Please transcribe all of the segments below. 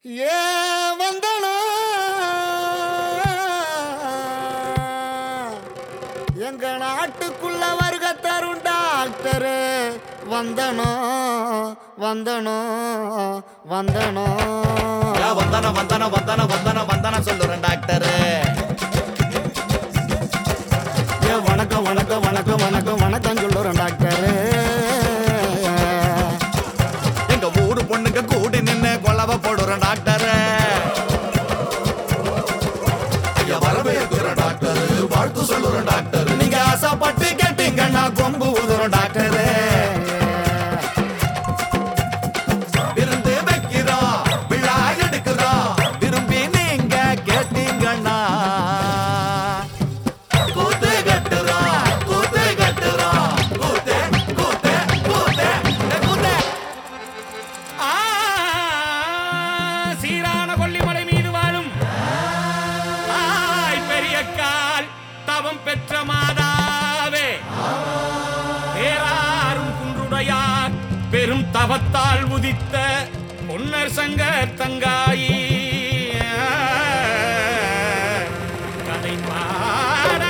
ஏ வந்தனா எங்க நாட்டுக்குள்ள வருக தரும் டாக்டரு வந்தனோ வந்தனோ வந்தனோ யா வந்தான வந்தான வந்தான வந்தான வந்தான சொல்லுறேன் டாக்டர் ஏ வணக்கம் வணக்கம் வணக்கம் வணக்கம் வணக்கம் சொல்லுறேன் டாக்டரு எங்க ஊரு பொண்ணுங்க கூடி நின்னு கொலவ போடுறேன் டாக்டர் ஐயா வரவேற்கிறேன் டாக்டர் வாழ்த்து சொல்லுறேன் டாக்டர் நீங்க ஆசைப்பட்டு கேட்டீங்கன்னா கொம்பு ஊதுறோம் டாக்டர் விருந்து வைக்கிறோம் விழா எடுக்கிறோம் விரும்பி நீங்க கேட்டீங்கன்னா கூத்து கட்டுறோம் கூத்து கட்டுறோம் கூத்து கூத்து கூத்து கூத்து ஆ, சீரான கொல்லிமலை மீது வாழும் ஆய் பெரிய கால் தவம் பெற்ற மாதாவே பேராரும் குன்றுடையார் பெரும் தவத்தால் உதித்த பொன்னர் சங்க தங்காயி கதை பாட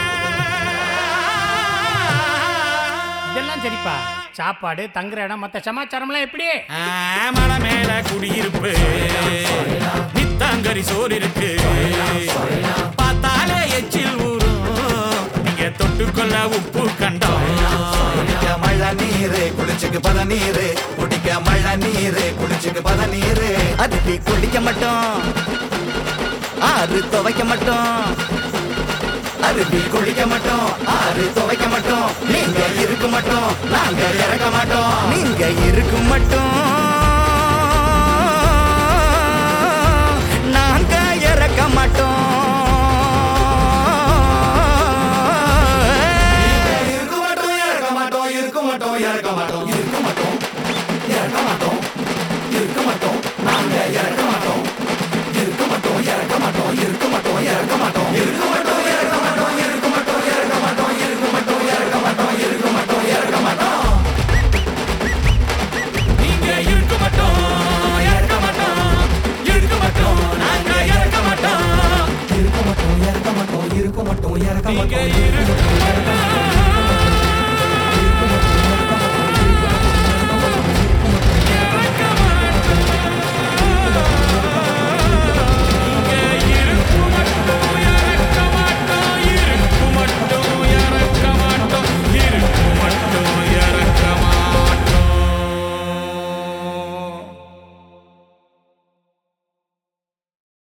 இதெல்லாம் சரிப்பா சாப்பாடு தங்குற இடம் மத்த சமாச்சாரம்லாம் எப்படி ஆ, மலை மேல குடியிருப்பு நித்தாங்கரி சோறு இருக்கு பார்த்தாலே எச்சில் ஊறும் நீங்க தொட்டுக்கொள்ள உப்பு கண்டோம் குடிக்க மழை நீரு குளிச்சுக்கு பத நீரு குடிக்க மழை நீரு குளிச்சுக்கு பத நீரு அருவி குளிக்க மாட்டோம் ஆறு துவைக்க மாட்டோம் அருவி குளிக்க மாட்டோம் ஆறு துவைக்க மாட்டோம் நீங்க இருக்க மாட்டோம் நாங்க இறக்க மாட்டோம் நீங்க இருக்கு மட்டும் நாங்க இறக்க மாட்டோம் இருக்க மாட்டோம் இறக்க மாட்டோம் இருக்க மாட்டோம் இறக்க மாட்டோம் இருக்க மாட்டோம் இறக்க மாட்டோம் இருக்க மாட்டோம் நாங்க இறக்க மாட்டோம் இருக்க மாட்டோம் இறக்க மாட்டோம் இருக்க மாட்டோம் இறக்க மாட்டோம் இருக்க மாட்டோம் இறக்க மாட்டோம் இருக்க மாட்டோம் இறக்க மாட்டோம் இருக்க மாட்டோம் இறக்க மாட்டோம் இருக்க மாட்டோம் இறக்க மாட்டோம் நீங்க இருக்க மாட்டோம் இறக்க மாட்டோம் இருக்க மாட்டோம் நாங்க இறக்க மாட்டோம் இருக்க மாட்டோம் இறக்க மாட்டோம் இருக்க மாட்டோம் இறக்க நீங்க மாட்டோம் இருக்க